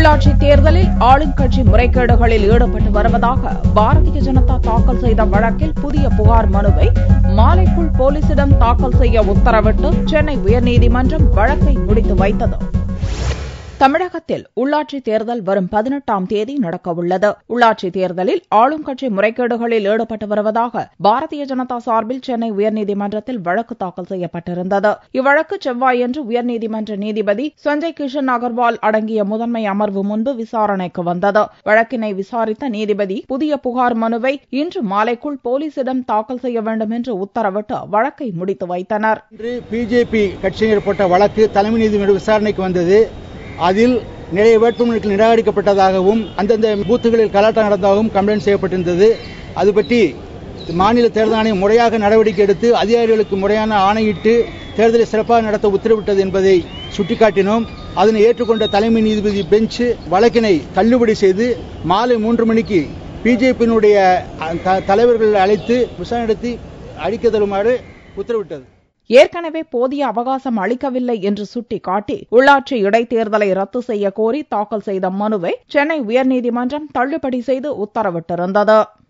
உள்ளாட்சி தேர்தலில் ஆளுங்கட்சி முறைகேடுகளில் ஈடுபட்டு வருவதாக பாரதிய ஜனதா தாக்கல் செய்த வழக்கில் புதிய புகார் மனுவை மாலைக்குள் போலீசிடம் தாக்கல் செய்ய உத்தரவிட்டு சென்னை உயர்நீதிமன்றம் வழக்கை முடித்து வைத்தது தமிழகத்தில் உள்ளாட்சி தேர்தல் வரும் பதினெட்டாம் தேதி நடக்கவுள்ளது உள்ளாட்சி தேர்தலில் ஆளும் கட்சி முறைகேடுகளில் ஈடுபட்டு வருவதாக பாரதிய ஜனதா சார்பில் சென்னை உயர்நீதிமன்றத்தில் வழக்கு தாக்கல் செய்யப்பட்டிருந்தது இவ்வழக்கு செவ்வாயன்று உயர்நீதிமன்ற நீதிபதி சஞ்சய் கிஷன் அகர்வால் அடங்கிய முதன்மை அமர்வு முன்பு விசாரணைக்கு வந்தது வழக்கினை விசாரித்த நீதிபதி புதிய புகார் மனுவை இன்று மாலைக்குள் போலீசிடம் தாக்கல் செய்ய வேண்டும் என்று உத்தரவிட்டு வழக்கை முடித்து வைத்தனர் இன்று பிஜேபி கட்சியினர் போட்ட வழக்கு தலைமை நீதிமன்ற விசாரணைக்கு வந்தது அதில் நிறைய வேட்புமனுக்கள் நிராகரிக்கப்பட்டதாகவும் அந்தந்த பூத்துகளில் கலாட்டம் நடந்ததாகவும் கம்ப்ளைண்ட் செய்யப்பட்டிருந்தது அது பற்றி மாநில தேர்தல் ஆணையம் முறையாக நடவடிக்கை எடுத்து அதிகாரிகளுக்கு முறையான ஆணையிட்டு தேர்தலை சிறப்பாக நடத்த உத்தரவிட்டது என்பதை சுட்டிக்காட்டினோம் அதனை ஏற்றுக்கொண்ட தலைமை நீதிபதி பெஞ்ச் வழக்கினை தள்ளுபடி செய்து மாலை மூன்று மணிக்கு பிஜேபியினுடைய தலைவர்கள் அழைத்து விசாரணை நடத்தி அழிக்க தருமாறு உத்தரவிட்டது ஏற்கனவே போதிய அவகாசம் அளிக்கவில்லை என்று சுட்டிக்காட்டி உள்ளாட்சி இடைத்தேர்தலை ரத்து செய்ய கோரி தாக்கல் செய்த மனுவை சென்னை உயர்நீதிமன்றம் தள்ளுபடி செய்து உத்தரவிட்டிருந்தது